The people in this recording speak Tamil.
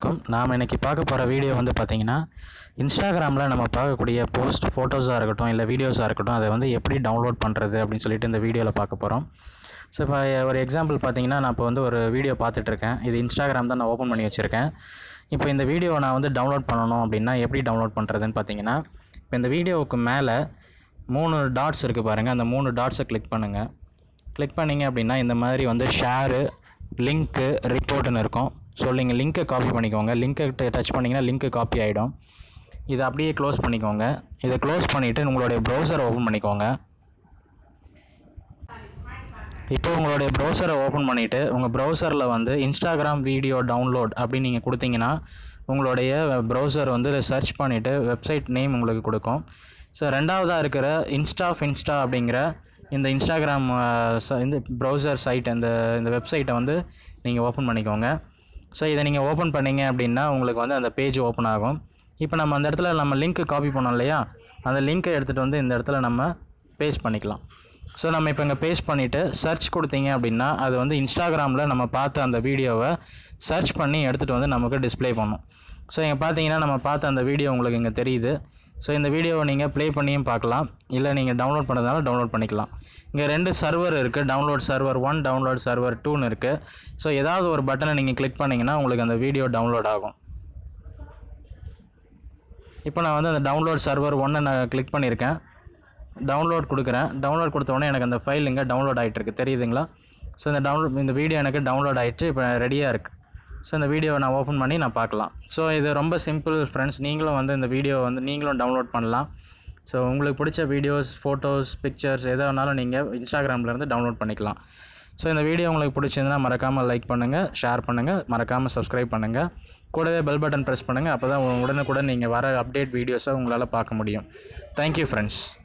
வணக்கம் நாம் இன்னைக்கு பார்க்க போகிற வீடியோ வந்து பார்த்தீங்கன்னா இன்ஸ்டாகிராமில் நம்ம பார்க்கக்கூடிய போஸ்ட் ஃபோட்டோஸாக இருக்கட்டும் இல்லை வீடியோஸாக இருக்கட்டும் அதை வந்து எப்படி டவுன்லோட் பண்ணுறது அப்படின்னு சொல்லிட்டு இந்த வீடியோவில் பார்க்க போகிறோம் ஸோ இப்போ ஒரு எக்ஸாம்பிள் பார்த்தீங்கன்னா நான் இப்போ வந்து ஒரு வீடியோ பார்த்துட்ருக்கேன் இது இன்ஸ்டாகிராம் தான் நான் ஓப்பன் பண்ணி வச்சுருக்கேன் இப்போ இந்த வீடியோவை நான் வந்து டவுன்லோட் பண்ணணும் அப்படின்னா எப்படி டவுன்லோட் பண்ணுறதுன்னு பார்த்தீங்கன்னா இப்போ இந்த வீடியோவுக்கு மேலே மூணு டாட்ஸ் இருக்குது பாருங்கள் அந்த மூணு டாட்ஸை கிளிக் பண்ணுங்கள் கிளிக் பண்ணிங்க அப்படின்னா இந்த மாதிரி வந்து ஷேரு லிங்க்கு ரிப்போர்ட்டுன்னு இருக்கும் ஸோ நீங்கள் லிங்க்கை காப்பி பண்ணிக்கோங்க லிங்க்கை டச் பண்ணிங்கன்னா லிங்க்கு காப்பி ஆகிடும் இதை அப்படியே க்ளோஸ் பண்ணிக்கோங்க இதை க்ளோஸ் பண்ணிவிட்டு உங்களுடைய ப்ரௌசரை ஓப்பன் பண்ணிக்கோங்க இப்போ உங்களுடைய ப்ரௌசரை ஓப்பன் பண்ணிவிட்டு உங்கள் ப்ரௌசரில் வந்து இன்ஸ்டாகிராம் வீடியோ டவுன்லோட் அப்படின்னு நீங்கள் கொடுத்தீங்கன்னா உங்களுடைய ப்ரௌசர் வந்து சர்ச் பண்ணிவிட்டு வெப்சைட் நேம் உங்களுக்கு கொடுக்கும் ஸோ ரெண்டாவதாக இருக்கிற இன்ஸ்டா ஃபின்ஸ்டா அப்படிங்கிற இந்த இன்ஸ்டாகிராம் அஹ், ச- இந்த ப்ரௌசர் சைட் இந்த இந்த வெப்சைட்டை வந்து நீங்கள் ஓப்பன் பண்ணிக்கோங்க ஸோ இதை நீங்கள் ஓப்பன் பண்ணீங்க அப்படின்னா உங்களுக்கு வந்து அந்த பேஜ் ஓப்பன் ஆகும் இப்போ நம்ம அந்த இடத்துல நம்ம லிங்க்கு காப்பி பண்ணோம் இல்லையா அந்த லிங்க்கை எடுத்துகிட்டு வந்து இந்த இடத்துல நம்ம பேஸ்ட் பண்ணிக்கலாம் ஸோ நம்ம இப்போ இங்கே பேஸ்ட் பண்ணிவிட்டு சர்ச் கொடுத்தீங்க அப்படின்னா அது வந்து இன்ஸ்டாகிராமில் நம்ம பார்த்த அந்த வீடியோவை சர்ச் பண்ணி எடுத்துகிட்டு வந்து நமக்கு டிஸ்ப்ளே பண்ணும் ஸோ இங்கே பார்த்தீங்கன்னா நம்ம பார்த்த அந்த வீடியோ உங்களுக்கு இங்கே தெரியுது ஸோ இந்த வீடியோவை நீங்கள் ப்ளே பண்ணியும் பார்க்கலாம் இல்லை நீங்கள் டவுன்லோட் பண்ணதால டவுன்லோட் பண்ணிக்கலாம் இங்கே ரெண்டு சர்வர் இருக்குது download server one download server டூன்னு இருக்குது ஸோ ஏதாவது ஒரு பட்டனை நீங்கள் கிளிக் பண்ணிங்கன்னா உங்களுக்கு அந்த வீடியோ டவுன்லோட் ஆகும் இப்போ நான் வந்து அந்த டவுன்லோட் சர்வர் ஒன்னை நான் கிளிக் பண்ணியிருக்கேன் டவுன்லோட் கொடுக்குறேன் டவுன்லோட் கொடுத்த உடனே எனக்கு அந்த ஃபைல் இங்கே டவுன்லோட் ஆகிட்டு இருக்கு தெரியுதுங்களா ஸோ இந்த டவுன்லோட் இந்த வீடியோ எனக்கு டவுன்லோட் ஆகிட்டு இப்போ ரெடியாக இருக்குது ஸோ இந்த வீடியோவை நான் ஓப்பன் பண்ணி நான் பார்க்கலாம் ஸோ இது ரொம்ப சிம்பிள் ஃப்ரெண்ட்ஸ் நீங்களும் வந்து இந்த வீடியோ வந்து நீங்களும் டவுன்லோட் பண்ணலாம் ஸோ உங்களுக்கு பிடிச்ச வீடியோஸ் ஃபோட்டோஸ் பிக்சர்ஸ் எதை வேணாலும் நீங்கள் இன்ஸ்டாகிராம்லேருந்து டவுன்லோட் பண்ணிக்கலாம் ஸோ இந்த வீடியோ உங்களுக்கு பிடிச்சிருந்தா மறக்காமல் லைக் பண்ணுங்கள் ஷேர் பண்ணுங்கள் மறக்காமல் சப்ஸ்கிரைப் பண்ணுங்கள் கூடவே பெல் பட்டன் ப்ரெஸ் பண்ணுங்கள் அப்போ தான் உடனுக்குடன் நீங்கள் வர அப்டேட் வீடியோஸை உங்களால் பார்க்க முடியும் தேங்க்யூ ஃப்ரெண்ட்ஸ்